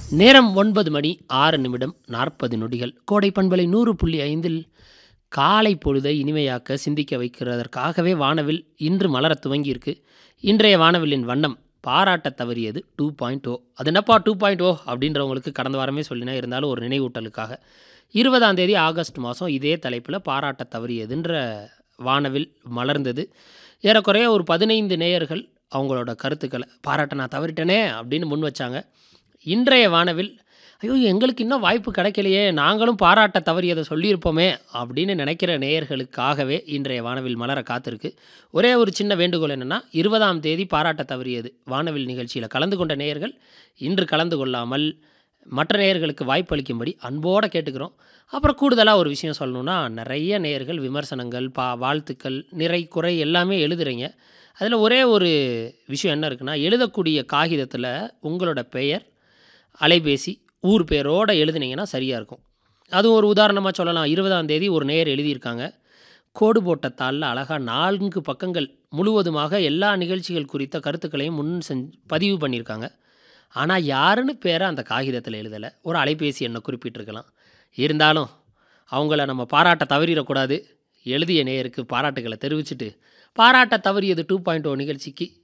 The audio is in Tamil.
நேரம் ஒன்பது மணி ஆறு நிமிடம் நாற்பது நொடிகள் கோடை பண்பலை நூறு புள்ளி ஐந்தில் காலை பொழுதை இனிமையாக்க சிந்திக்க வைக்கிறதற்காகவே வானவில் இன்று மலரத் துவங்கியிருக்கு இன்றைய வானவிலின் வண்ணம் பாராட்டத் தவறியது டூ பாயிண்ட் ஓ அது என்னப்பா டூ பாயிண்ட் ஓ அப்படின்றவங்களுக்கு கடந்த வாரமே சொல்லினேன் இருந்தாலும் ஒரு நினைவூட்டலுக்காக இருபதாம் தேதி ஆகஸ்ட் மாதம் இதே தலைப்பில் பாராட்டத் தவறியதுன்ற வானவில் மலர்ந்தது ஏறக்குறைய ஒரு பதினைந்து நேயர்கள் அவங்களோட கருத்துக்களை பாராட்ட நான் தவறிட்டேனே அப்படின்னு முன் வச்சாங்க இன்றைய வானவில் ஐயோ எங்களுக்கு இன்னும் வாய்ப்பு கிடைக்கலையே நாங்களும் பாராட்ட தவறியதை சொல்லியிருப்போமே அப்படின்னு நினைக்கிற நேயர்களுக்காகவே இன்றைய வானவில் மலர காத்திருக்கு ஒரே ஒரு சின்ன வேண்டுகோள் என்னென்னா இருபதாம் தேதி பாராட்ட தவறியது வானவில் நிகழ்ச்சியில் கலந்து கொண்ட நேயர்கள் இன்று கலந்து கொள்ளாமல் மற்ற நேயர்களுக்கு வாய்ப்பு அளிக்கும்படி அன்போடு கேட்டுக்கிறோம் அப்புறம் கூடுதலாக ஒரு விஷயம் சொல்லணும்னா நிறைய நேயர்கள் விமர்சனங்கள் பா வாழ்த்துக்கள் நிறை குறை எல்லாமே எழுதுறீங்க அதில் ஒரே ஒரு விஷயம் என்ன இருக்குன்னா எழுதக்கூடிய காகிதத்தில் உங்களோட பெயர் அலைபேசி ஊர் பேரோடு எழுதுனீங்கன்னா சரியாக இருக்கும் அதுவும் ஒரு உதாரணமாக சொல்லலாம் இருபதாம் தேதி ஒரு நேயர் எழுதியிருக்காங்க கோடு போட்ட தாளில் அழகாக நான்கு பக்கங்கள் முழுவதுமாக எல்லா நிகழ்ச்சிகள் குறித்த கருத்துக்களையும் முன் செஞ்சு பதிவு பண்ணியிருக்காங்க ஆனால் யாருன்னு பேரை அந்த காகிதத்தில் எழுதலை ஒரு அலைபேசி எண்ணை குறிப்பிட்டிருக்கலாம் இருந்தாலும் அவங்கள நம்ம பாராட்ட தவறிடக்கூடாது எழுதிய நேயருக்கு பாராட்டுகளை தெரிவிச்சுட்டு பாராட்ட தவறியது டூ பாயிண்ட் ஓ நிகழ்ச்சிக்கு